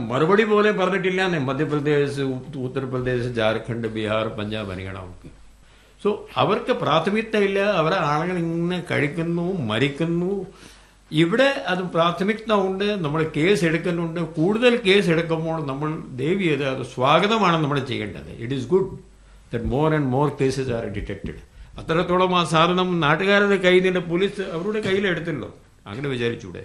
മറുപടി പോലെ പറഞ്ഞിട്ടില്ല എന്ന് മധ്യപ്രദേശ് ഉ- ഉത്തർപ്രദേശ് ജാർഖണ്ഡ് ബീഹാർ പഞ്ചാബ് ഹരിയാന ഒക്കെ സോ അവർക്ക് പ്രാഥമികത ഇല്ല അവരെ ആളുകൾ ഇങ്ങനെ കഴിക്കുന്നു മരിക്കുന്നു ഇവിടെ അത് പ്രാഥമികത ഉണ്ട് നമ്മൾ കേസ് എടുക്കുന്നുണ്ട് കൂടുതൽ കേസ് എടുക്കുമ്പോൾ നമ്മൾ ദേവി അത് അത് സ്വാഗതമാണ് നമ്മൾ ചെയ്യേണ്ടത് it is good that more and more cases are detected അത്രത്തോളം ആ സാധനം നാട്ടുകാരുടെ കയ്യിൽ നിന്ന് പോലീസ് അവരുടെ കയ്യിലെടുത്തല്ലോ അങ്ങനെ വിചാരിച്ചൂടെ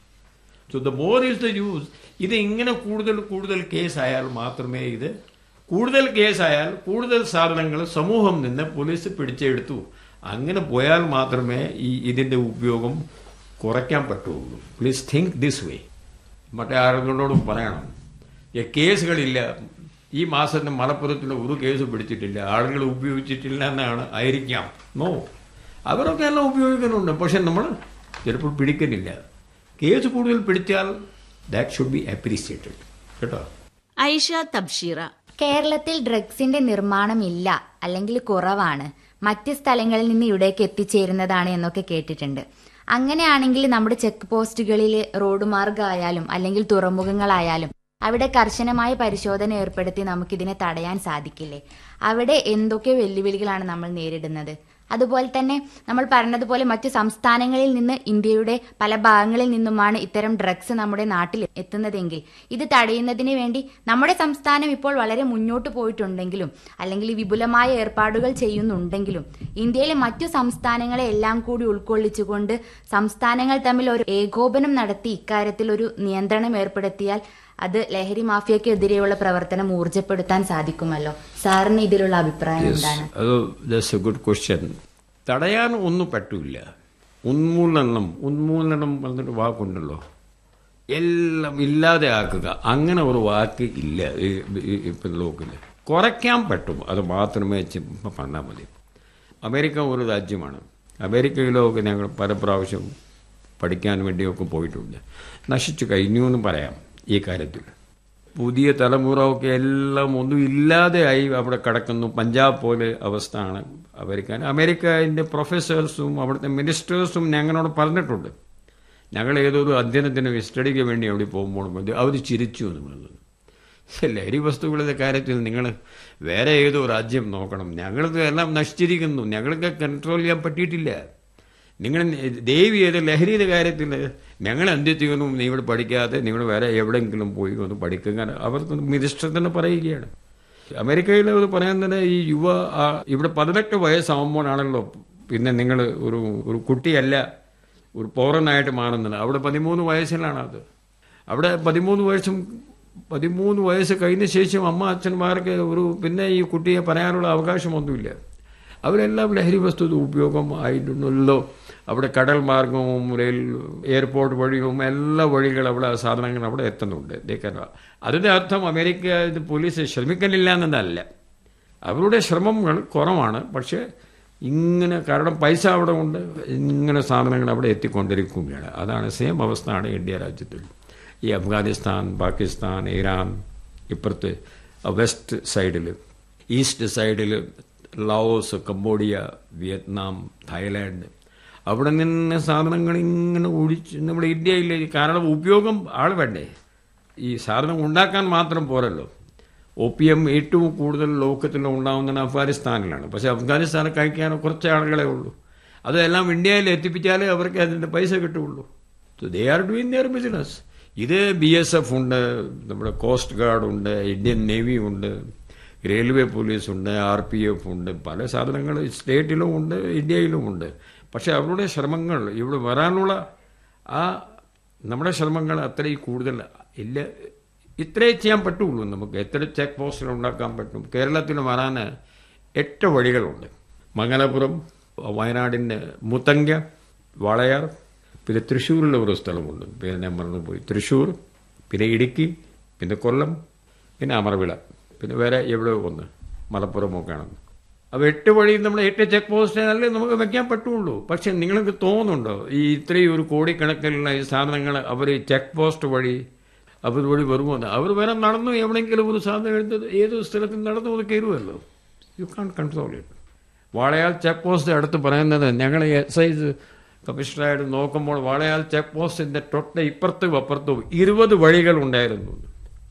so the more is the use ഇത് ഇങ്ങനെ കൂടുതൽ കൂടുതൽ കേസായാൽ മാത്രമേ ഇത് കൂടുതൽ കേസായാൽ കൂടുതൽ സാധനങ്ങൾ സമൂഹം നിന്ന് പോലീസ് പിടിച്ചെടുത്തു അങ്ങനെ പോയാൽ മാത്രമേ ഈ ഇതിന്റെ ഉപയോഗം കുറയ്ക്കാൻ പറ്റുള്ളൂ പ്ലീസ് തിങ്ക് ദിസ് വേ മറ്റേ ആളുകളോടും പറയണം ഈ കേസുകളില്ല ഈ മാസത്തിന് മലപ്പുറത്തിൽ ഒരു കേസ് പിടിച്ചിട്ടില്ല ആളുകൾ ഉപയോഗിച്ചിട്ടില്ല എന്നാണ് ആയിരിക്കാം നോ അവരൊക്കെ എല്ലാം ഉപയോഗിക്കുന്നുണ്ട് പക്ഷെ നമ്മൾ ചിലപ്പോൾ പിടിക്കുന്നില്ല കേസ് കൂടുതൽ പിടിച്ചാൽ ദാറ്റ് ഷുഡ് ബി അപ്രീസിയേറ്റഡ് കേട്ടോ ഐഷ തബ്ഷീറ കേരളത്തിൽ ഡ്രഗ്സിന്റെ നിർമ്മാണം ഇല്ല അല്ലെങ്കിൽ കുറവാണ് മറ്റ് സ്ഥലങ്ങളിൽ നിന്ന് ഇവിടേക്ക് എത്തിച്ചേരുന്നതാണ് എന്നൊക്കെ കേട്ടിട്ടുണ്ട് അങ്ങനെയാണെങ്കിൽ നമ്മുടെ ചെക്ക് പോസ്റ്റുകളിൽ റോഡ് മാർഗമായാലും അല്ലെങ്കിൽ തുറമുഖങ്ങളായാലും അവിടെ കർശനമായ പരിശോധന ഏർപ്പെടുത്തി നമുക്കിതിനെ തടയാൻ സാധിക്കില്ലേ അവിടെ എന്തൊക്കെ വെല്ലുവിളികളാണ് നമ്മൾ നേരിടുന്നത് അതുപോലെ തന്നെ നമ്മൾ പറഞ്ഞതുപോലെ മറ്റു സംസ്ഥാനങ്ങളിൽ നിന്ന് ഇന്ത്യയുടെ പല ഭാഗങ്ങളിൽ നിന്നുമാണ് ഇത്തരം ഡ്രഗ്സ് നമ്മുടെ നാട്ടിൽ എത്തുന്നതെങ്കിൽ ഇത് തടയുന്നതിന് വേണ്ടി നമ്മുടെ സംസ്ഥാനം ഇപ്പോൾ വളരെ മുന്നോട്ട് പോയിട്ടുണ്ടെങ്കിലും അല്ലെങ്കിൽ വിപുലമായ ഏർപ്പാടുകൾ ചെയ്യുന്നുണ്ടെങ്കിലും ഇന്ത്യയിലെ മറ്റു സംസ്ഥാനങ്ങളെ എല്ലാം കൂടി ഉൾക്കൊള്ളിച്ചുകൊണ്ട് സംസ്ഥാനങ്ങൾ തമ്മിൽ ഒരു ഏകോപനം നടത്തി ഇക്കാര്യത്തിൽ ഒരു നിയന്ത്രണം ഏർപ്പെടുത്തിയാൽ അത് ലഹരി മാഫിയക്കെതിരെയുള്ള പ്രവർത്തനം ഊർജപ്പെടുത്താൻ സാധിക്കുമല്ലോ സാറിന് ഇതിലുള്ള അഭിപ്രായം എന്താണ് അത് ദാറ്റ്സ് എ ഗുഡ് ക്വസ്റ്റ്യൻ തടയാൻ ഒന്നും പറ്റൂല ഉന്മൂലനം ഉന്മൂലനം പറഞ്ഞൊരു വാക്കുണ്ടല്ലോ എല്ലാം ഇല്ലാതെ ആക്കുക അങ്ങനെ ഒരു വാക്ക് ഇല്ല ഈ- ഈ- ഇപ്പം ലോക്കിൽ കുറയ്ക്കാൻ പറ്റും അത് മാത്രമേ ചി- പറഞ്ഞാൽ മതി അമേരിക്ക ഒരു രാജ്യമാണ് അമേരിക്കയിലൊക്കെ ഞങ്ങൾ പല പ്രാവശ്യം പഠിക്കാൻ വേണ്ടിയൊക്കെ പോയിട്ടുണ്ട് നശിച്ചു കഴിഞ്ഞു എന്ന് പറയാം ഈ കാര്യത്തിൽ പുതിയ തലമുറ ഒക്കെ എല്ലാം ഒന്നും ഇല്ലാതെയായി അവിടെ കിടക്കുന്നു പഞ്ചാബ് പോലെ അവസ്ഥയാണ് അമേരിക്ക അമേരിക്കൻ്റെ പ്രൊഫസേഴ്സും അവിടുത്തെ മിനിസ്റ്റേഴ്സും ഞങ്ങളോട് പറഞ്ഞിട്ടുണ്ട് ഞങ്ങൾ ഏതൊരു അധ്യയനത്തിന് സ്റ്റഡിക്ക് വേണ്ടി അവിടെ പോകുമ്പോൾ മതി അവർ ചിരിച്ചു എന്ന് പറയുന്നത് ലഹരി വസ്തുക്കളുടെ കാര്യത്തിൽ നിങ്ങൾ വേറെ ഏതോ രാജ്യം നോക്കണം ഞങ്ങളത് എല്ലാം നശിച്ചിരിക്കുന്നു ഞങ്ങൾക്ക് കൺട്രോൾ ചെയ്യാൻ പറ്റിയിട്ടില്ല നിങ്ങൾ ദേവി ഏത് ലഹരിയുടെ കാര്യത്തിൽ ഞങ്ങൾ എന്ത് ചെയ്യുന്നു നീ ഇവിടെ പഠിക്കാതെ നിങ്ങൾ വേറെ എവിടെയെങ്കിലും പോയി ഒന്ന് പഠിക്കുക അവർക്ക് മിനിസ്റ്റർ തന്നെ പറയുകയാണ് അമേരിക്കയിൽ അത് പറയുന്നത് ഈ യുവ ആ, ഇവിടെ പതിനെട്ട് വയസ്സാകുമ്പോഴാണല്ലോ പിന്നെ നിങ്ങൾ ഒരു ഒരു കുട്ടിയല്ല ഒരു പൗരനായിട്ട് മാറുന്നത് അവിടെ പതിമൂന്ന് വയസ്സിലാണ് അത് അവിടെ പതിമൂന്ന് വയസ്സും പതിമൂന്ന് വയസ്സ് കഴിഞ്ഞ ശേഷം അമ്മ അച്ഛന്മാർക്ക് ഒരു പിന്നെ ഈ കുട്ടിയെ പറയാനുള്ള അവകാശമൊന്നുമില്ല അവരെല്ലാം ലഹരി വസ്തു ഉപയോഗം ആയിട്ടുണ്ടല്ലോ അവിടെ കടൽ മാർഗവും റെയിൽ എയർപോർട്ട് വഴിയും എല്ലാ വഴികളും അവിടെ ആ സാധനങ്ങൾ അവിടെ എത്തുന്നുണ്ട് ദേക്കാൻ അതിൻ്റെ അർത്ഥം അമേരിക്ക ഇത് പോലീസ് ശ്രമിക്കുന്നില്ല എന്നതല്ല അവരുടെ ശ്രമങ്ങൾ കുറവാണ് പക്ഷേ ഇങ്ങനെ കാരണം പൈസ അവിടെ ഉണ്ട് ഇങ്ങനെ സാധനങ്ങൾ അവിടെ എത്തിക്കൊണ്ടിരിക്കുകയാണ് അതാണ് സെയിം അവസ്ഥയാണ് ഇന്ത്യ രാജ്യത്തിൽ ഈ അഫ്ഗാനിസ്ഥാൻ പാകിസ്ഥാൻ ഇറാൻ ഇപ്പുറത്ത് വെസ്റ്റ് സൈഡിൽ ഈസ്റ്റ് സൈഡിൽ ലാവോസ് കംബോഡിയ വിയറ്റ്നാം തായ്ലാൻഡ് അവിടെ നിന്ന് സാധനങ്ങൾ ഇങ്ങനെ ഒഴിച്ച് നമ്മുടെ ഇന്ത്യയിൽ കാരണം ഉപയോഗം ആൾ വേണ്ടേ ഈ സാധനം ഉണ്ടാക്കാൻ മാത്രം പോരല്ലോ ഒപ്പിയം ഏറ്റവും കൂടുതൽ ലോകത്തിൽ ഉണ്ടാവുന്നത് അഫ്ഗാനിസ്ഥാനിലാണ് പക്ഷെ അഫ്ഗാനിസ്ഥാൻ കഴിക്കാൻ കുറച്ച് ആളുകളെ ഉള്ളൂ അതെല്ലാം ഇന്ത്യയിൽ എത്തിപ്പിച്ചാലേ അവർക്ക് അതിൻ്റെ പൈസ കിട്ടുള്ളൂ so they are doing their business ഇത് ബി എസ് എഫ് ഉണ്ട് നമ്മുടെ കോസ്റ്റ് ഗാർഡ് ഉണ്ട് ഇന്ത്യൻ നേവി ഉണ്ട് റെയിൽവേ പോലീസ് ഉണ്ട് ആർ പി എഫ് ഉണ്ട് പല സാധനങ്ങൾ സ്റ്റേറ്റിലും ഉണ്ട് ഇന്ത്യയിലും ഉണ്ട് പക്ഷെ അവരുടെ ശ്രമങ്ങൾ ഇവിടെ വരാനുള്ള ആ നമ്മുടെ ശ്രമങ്ങൾ അത്രയും കൂടുതൽ ഇല്ല ഇത്രേ ചെയ്യാൻ പറ്റുള്ളൂ നമുക്ക് എത്ര ചെക്ക് പോസ്റ്റുകൾ ഉണ്ടാക്കാൻ പറ്റും കേരളത്തിൽ വരാൻ എട്ട് വഴികളുണ്ട് മംഗലപുരം വയനാടിൻ്റെ മുത്തങ്ക വളയാർ പിന്നെ തൃശ്ശൂരിലെ ഒരു സ്ഥലമുണ്ട് പേര് ഞാൻ മറന്നുപോയി തൃശ്ശൂർ പിന്നെ ഇടുക്കി പിന്നെ കൊല്ലം പിന്നെ അമർവിള പിന്നെ വേറെ എവിടെ ഒന്ന് മലപ്പുറമൊക്കെയാണ് അപ്പോൾ എട്ട് വഴി നമ്മൾ എട്ട് ചെക്ക് പോസ്റ്റിനല്ലേ നമുക്ക് വെക്കാൻ പറ്റുള്ളൂ പക്ഷെ നിങ്ങൾക്ക് തോന്നുന്നുണ്ടോ ഈ ഇത്രയും ഒരു കോടിക്കണക്കിനുള്ള ഈ സാധനങ്ങൾ അവർ ചെക്ക് പോസ്റ്റ് വഴി അവർ വഴി വരുമോ അവർ വരാൻ നടന്നു എവിടെയെങ്കിലും ഒരു സാധനം എടുത്തത് ഏത് സ്ഥലത്ത് നടന്നു അത് കയറുമല്ലോ you can control it Walayar check post അടുത്ത് പറയുന്നത് ഞങ്ങൾ എസ് ഐ കമ്മീഷണറായിട്ട് നോക്കുമ്പോൾ വാളയാൽ ചെക്ക് പോസ്റ്റിന്റെ തൊട്ട് ഇപ്പുറത്തും അപ്പുറത്തും ഇരുപത് വഴികൾ ഉണ്ടായിരുന്നു